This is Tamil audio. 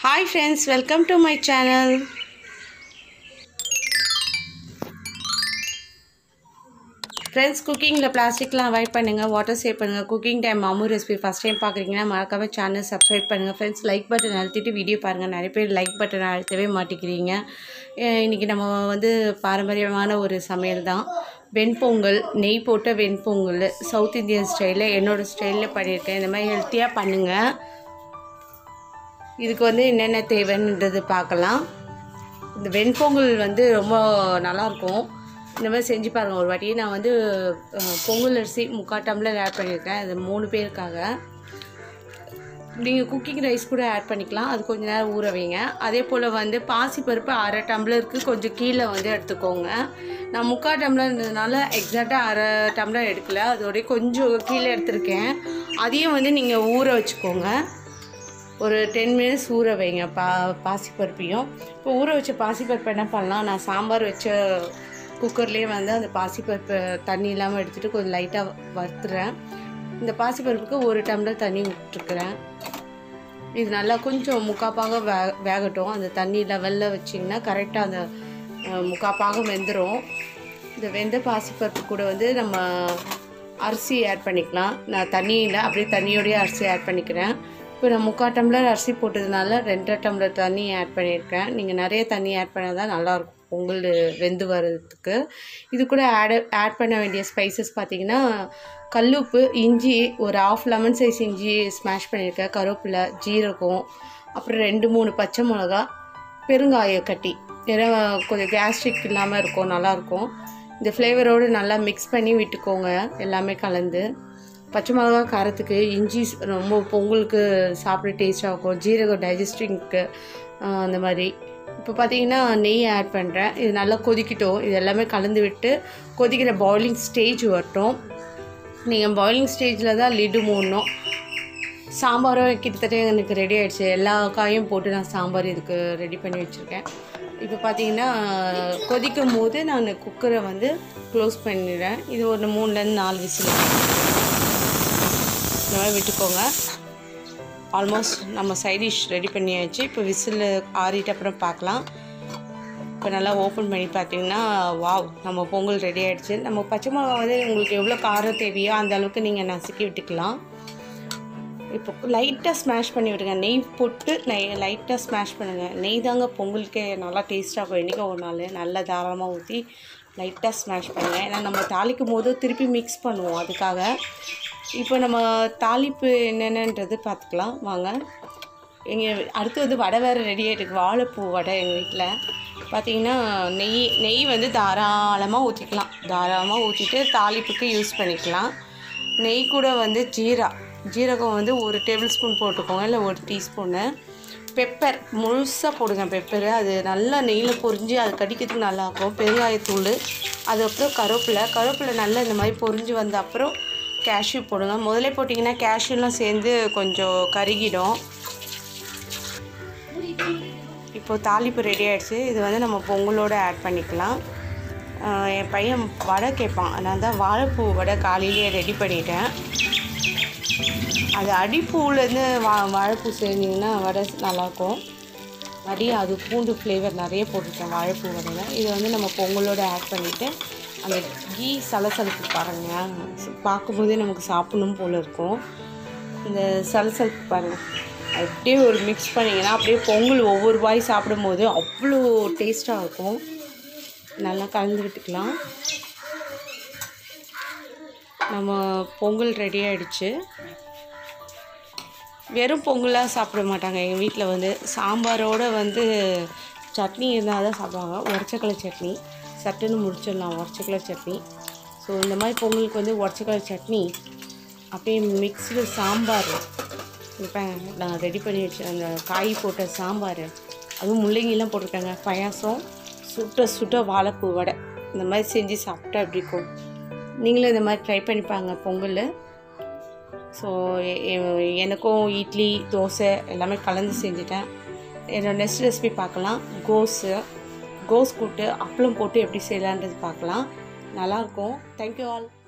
hi friends welcome to my channel friends குக்கிங்கில் பிளாஸ்டிக்லாம் அவாய்ட் பண்ணுங்கள் வாட்டர் சேவ் பண்ணுங்கள் குக்கிங் டைம் மாமூ ரெசிபி ஃபஸ்ட் டைம் பார்க்குறீங்கன்னா மறக்காம சேனல் சப்ஸ்கிரைப் பண்ணுங்கள் ஃப்ரெண்ட்ஸ் லைக் பட்டன் அழுத்திட்டு வீடியோ பாருங்கள் நிறைய பேர் லைக் பட்டன் அழுத்தவே மாட்டேங்கிறீங்க அஹ் இன்னைக்கு நம்ம வந்து பாரம்பரியமான ஒரு சமையல் தான் வெண்பொங்கல் நெய் போட்ட வெண்பொங்கல் சவுத் இந்தியன் ஸ்டைலில் என்னோடய ஸ்டைலில் பண்ணியிருக்கேன் இந்த மாதிரி ஹெல்த்தியாக பண்ணுங்கள் இதுக்கு வந்து என்னென்ன தேவைன்றது பார்க்கலாம் இந்த வெண்பொங்கல் வந்து ரொம்ப நல்லாயிருக்கும் இந்த மாதிரி செஞ்சு பாருங்கள் ஒரு வாட்டி நான் வந்து அஹ், பொங்கல் அரிசி முக்கால் டம்ளர் ஆட் பண்ணியிருக்கேன் அது மூணு பேருக்காக நீங்கள் குக்கிங் ரைஸ் கூட ஆட் பண்ணிக்கலாம் அது கொஞ்ச நேரம் ஊற வைங்க அதே போல் வந்து பாசிப்பருப்பு அரை டம்ளருக்கு கொஞ்சம் கீழே வந்து எடுத்துக்கோங்க நான் முக்கால் டம்ளர்ன்றதுனால எக்ஸாக்டாக அரை டம்ளர் எடுக்கல அதோடய கொஞ்சம் கீழே எடுத்திருக்கேன் அதையும் வந்து நீங்கள் ஊற வச்சுக்கோங்க ஒரு டென் மினிட்ஸ் ஊற வைங்க பா பாசிப்பருப்பையும் இப்போ ஊற வச்ச பாசிப்பருப்பு என்ன பண்ணலாம் நான் சாம்பார் வச்ச குக்கர்லேயே வந்து அந்த பாசிப்பருப்பு தண்ணி இல்லாமல் எடுத்துகிட்டு கொஞ்சம் லைட்டாக வறுத்துறேன் இந்த பாசிப்பருப்புக்கு ஒரு டம்ளர் தண்ணி விட்டுருக்குறேன் இது நல்லா கொஞ்சம் முக்காப்பாக வே வேகட்டும் அந்த தண்ணி லெவலில் வச்சிங்கன்னா கரெக்டாக அந்த அஹ், முக்காப்பாக வெந்துடும் இந்த வெந்த பாசிப்பருப்பு கூட வந்து நம்ம அரிசி ஆட் பண்ணிக்கலாம் நான் தண்ணியில் அப்படியே தண்ணியோடய அரிசி ஆட் பண்ணிக்கிறேன் இப்போ நான் முக்கால் டம்ளர் அரிசி போட்டதுனால ரெண்டரை டம்ளர் தண்ணி ஆட் பண்ணியிருக்கேன் நீங்கள் நிறைய தண்ணி ஆட் பண்ணால் தான் நல்லாயிருக்கும் பொங்கல் வெந்து வர்றதுக்கு இது கூட ஆட் ஆட் பண்ண வேண்டிய ஸ்பைசஸ் பார்த்தீங்கன்னா கல்லுப்பு இஞ்சி ஒரு ஆஃப் லெமன் சைஸ் இஞ்சி ஸ்மாஷ் பண்ணியிருக்கேன் கருவேப்பிலை ஜீரகம் அப்புறம் ரெண்டு மூணு பச்சை மிளகா பெருங்காய கட்டி ஏன்னா கொஞ்சம் கேஸ்ட்ரிக் இல்லாமல் இருக்கும் நல்லாயிருக்கும் இந்த ஃப்ளேவரோடு நல்லா மிக்ஸ் பண்ணி விட்டுக்கோங்க எல்லாமே கலந்து பச்சை மிளகா காரத்துக்கு இஞ்சி ஸ்- ரொம்ப பொங்கலுக்கு சாப்பிட டேஸ்ட்டாக இருக்கும் ஜீரகம் டைஜஸ்டிங்க்கு அந்த மாதிரி இப்போ பார்த்தீங்கன்னா நெய் ஆட் பண்ணுறேன் இது நல்லா கொதிக்கட்டும் இது எல்லாமே கலந்து விட்டு கொதிக்கிற பாயிலிங் ஸ்டேஜ் வரட்டும் நீங்கள் பாயிலிங் ஸ்டேஜில் தான் லிட்டு மூடணும் சாம்பாரும் கிட்டத்தட்ட எனக்கு ரெடி ஆயிடுச்சு எல்லா காயும் போட்டு நான் சாம்பார் இதுக்கு ரெடி பண்ணி வச்சுருக்கேன் இப்போ பார்த்தீங்கன்னா கொதிக்கும் போது நான் குக்கரை வந்து க்ளோஸ் பண்ணிடுறேன் இது ஒரு மூணுலேருந்து நாலு விசில் இந்த மாதிரி விட்டுக்கோங்க ஆல்மோஸ்ட் நம்ம சைட் டிஷ் ரெடி பண்ணியாச்சு இப்போ விசில் ஆறிட்டு அப்புறம் பார்க்கலாம் இப்போ நல்லா ஓப்பன் பண்ணி பார்த்தீங்கன்னா வாவ் நம்ம பொங்கல் ரெடி ஆயிடுச்சு நம்ம பச்சை மிளகா வந்து உங்களுக்கு எவ்வளோ காரம் தேவையோ அந்த அளவுக்கு நீங்கள் நசுக்கி விட்டுக்கலாம் இப்போ லைட்டாக ஸ்மாஷ் பண்ணி விடுங்க நெய் போட்டு நெய் லைட்டாக ஸ்மாஷ் பண்ணுங்கள் நெய் தாங்க பொங்கலுக்கு நல்லா டேஸ்ட்டாக இருக்கும் என்றைக்கும் ஒரு நாள் நல்லா தாராளமாக ஊற்றி லைட்டாக ஸ்மாஷ் பண்ணுங்கள் ஏன்னா நம்ம தாளிக்கும் போது திருப்பி மிக்ஸ் பண்ணுவோம் அதுக்காக இப்போ நம்ம தாளிப்பு என்னென்னன்றது பார்த்துக்கலாம் வாங்க எங்கள் அடுத்து வந்து வடை வேறு ரெடி ஆகிட்டு வாழைப்பூ வடை எங்கள் வீட்டில் பார்த்தீங்கன்னா நெய் நெய் வந்து தாராளமாக ஊற்றிக்கலாம் தாராளமாக ஊற்றிட்டு தாளிப்புக்கு யூஸ் பண்ணிக்கலாம் நெய் கூட வந்து ஜீரா ஜீரகம் வந்து ஒரு டேபிள் ஸ்பூன் போட்டுக்கோங்க இல்லை ஒரு டீஸ்பூனு பெப்பர் முழுசாக போடுங்க பெப்பரு அது நல்லா நெய்யில் பொரிஞ்சு அது கடிக்கிறதுக்கு நல்லாயிருக்கும் பெருங்காயத்தூள் அதுக்கப்புறம் கருவேப்பிலை கருவேப்பிலை நல்லா இந்த மாதிரி பொரிஞ்சு வந்த அப்புறம் கேஷ்யூ போடுங்க முதல்ல போட்டிங்கன்னா கேஷ்யூலாம் சேர்ந்து கொஞ்சம் கருகிடும் இப்போ தாளிப்பு ரெடி ஆயிடுச்சு இது வந்து நம்ம பொங்கலோட ஆட் பண்ணிக்கலாம் ஆஹ் என் பையன் வடை கேட்பான் நான் தான் வாழைப்பூ வடை காலையிலேயே ரெடி பண்ணிட்டேன் அது அடிப்பூலேருந்து வா வாழைப்பூ செஞ்சிங்கன்னா வடை நல்லாயிருக்கும் நிறைய அது பூண்டு ஃப்ளேவர் நிறைய போட்டிருக்கேன் வாழைப்பூ வடையில் இதை வந்து நம்ம பொங்கலோட ஆட் பண்ணிவிட்டு அந்த கீ சலசலப்பு பாருங்கள் பார்க்கும்போதே நமக்கு சாப்பிடணும் போல் இருக்கும் இந்த சலசலப்பு பாருங்கள் அப்படியே ஒரு மிக்ஸ் பண்ணிங்கன்னா அப்படியே பொங்கல் ஒவ்வொரு வாய் சாப்பிடும்போது அவ்வளோ டேஸ்ட்டாக இருக்கும் நல்லா கலந்து விட்டுக்கலாம் நம்ம பொங்கல் ரெடி ஆயிடுச்சு வெறும் பொங்கலாக சாப்பிட மாட்டாங்க எங்கள் வீட்டில் வந்து சாம்பாரோடு வந்து சட்னி இருந்தால் தான் சாப்பிடுவாங்க உடச்சக்கலை சட்னி சட்டுன்னு முடிச்சிடலாம் உடச்சக்கலை சட்னி ஸோ இந்த மாதிரி பொங்கலுக்கு வந்து உடச்சக்கலை சட்னி அப்படியே மிக்ஸ்டு சாம்பார் இப்போ நான் ரெடி பண்ணி வச்ச அந்த காய் போட்ட சாம்பார் அதுவும் முள்ளங்கிலாம் போட்டிருக்காங்க பாயாசம் சுட்ட சுட்ட வாழைப்பூ வடை இந்த மாதிரி செஞ்சு சாப்பிட்டா எப்படி இருக்கும் நீங்களும் இந்த மாதிரி ட்ரை பண்ணிப்பாங்க பொங்கல் ஸோ எனக்கும் இட்லி தோசை எல்லாமே கலந்து செஞ்சுட்டேன் என்னோட நெக்ஸ்ட் ரெசிபி பார்க்கலாம் கோஸு கோஸ் கூட்டு அப்பளம் போட்டு எப்படி செய்யலான்றது பார்க்கலாம் நல்லாயிருக்கும் தேங்க்யூ ஆல்